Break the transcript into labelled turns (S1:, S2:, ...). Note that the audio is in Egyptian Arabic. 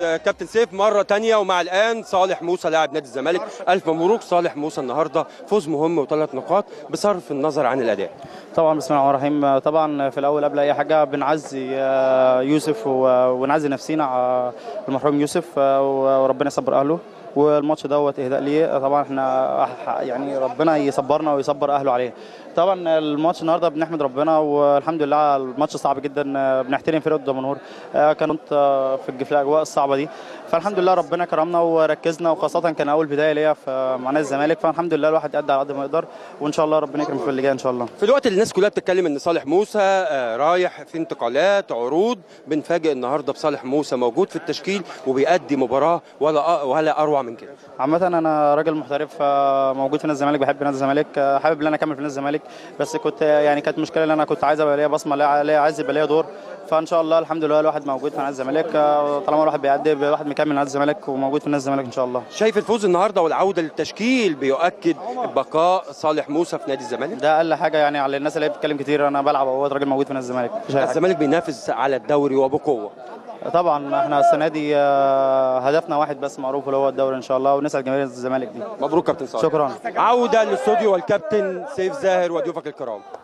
S1: كابتن سيف مرة تانية ومع الآن صالح موسى لاعب نادي الزمالك ألف مبروك صالح موسى النهاردة فوز مهم وثلاث نقاط بصرف النظر عن الأداء
S2: طبعا بسم الله الرحمن الرحيم طبعا في الاول قبل اي حاجه بنعزي آه، يوسف و- ونعزي نفسينا على المرحوم يوسف آه، وربنا يصبر اهله والماتش دوت اهداء ليه طبعا احنا أح- يعني ربنا يصبرنا ويصبر اهله عليه طبعا الماتش النهارده بنحمد ربنا والحمد لله الماتش صعب جدا آه، بنحترم فرقه الدمنهور آه، كانت آه، في في الاجواء الصعبه دي فالحمد لله ربنا كرمنا وركزنا وخاصه كان اول بدايه ليا في مع نادي الزمالك فالحمد لله الواحد ادى على قد ما يقدر وان شاء الله ربنا يكرم في اللي جاي ان شاء الله
S1: في الوقت اللي الناس كلها بتتكلم ان صالح موسى آه، رايح في انتقالات عروض بنفاجئ النهارده بصالح موسى موجود في التشكيل وبيأدي مباراه ولا ولا اروع من كده
S2: عامة أنا راجل محترف آه، موجود في نادي الزمالك بحب نادي الزمالك آه، حابب إن أنا أكمل في نادي الزمالك بس كنت آه، يعني كانت مشكلة إن أنا كنت عايز أبقى ليا بصمة ليا ليا- عايز يبقى ليا دور فإن شاء الله الحمد لله الواحد موجود في نادي الزمالك آه، طالما الواحد بيأدي الواحد مكمل نادي الزمالك وموجود في نادي الزمالك إن شاء الله
S1: شايف الفوز النهارده والعوده للتشكيل بيؤكد بقاء صالح موسى في نادي الزمالك
S2: ده أقل حاجة يعني على الناس اللي هي بتتكلم كتير أنا بلعب أهو راجل موجود في نادي الزمالك مفيش أي حاجة.
S1: الزمالك بينافس على الدوري وبقوه
S2: طبعا احنا السنة دي آه، هدفنا واحد بس معروف اللي هو الدوري إن شاء الله ونسعد جماهير الزمالك دي
S1: مبروك كابتن صالح
S2: شكرا
S1: عوده للاستوديو والكابتن سيف زاهر وضيوفك الكرام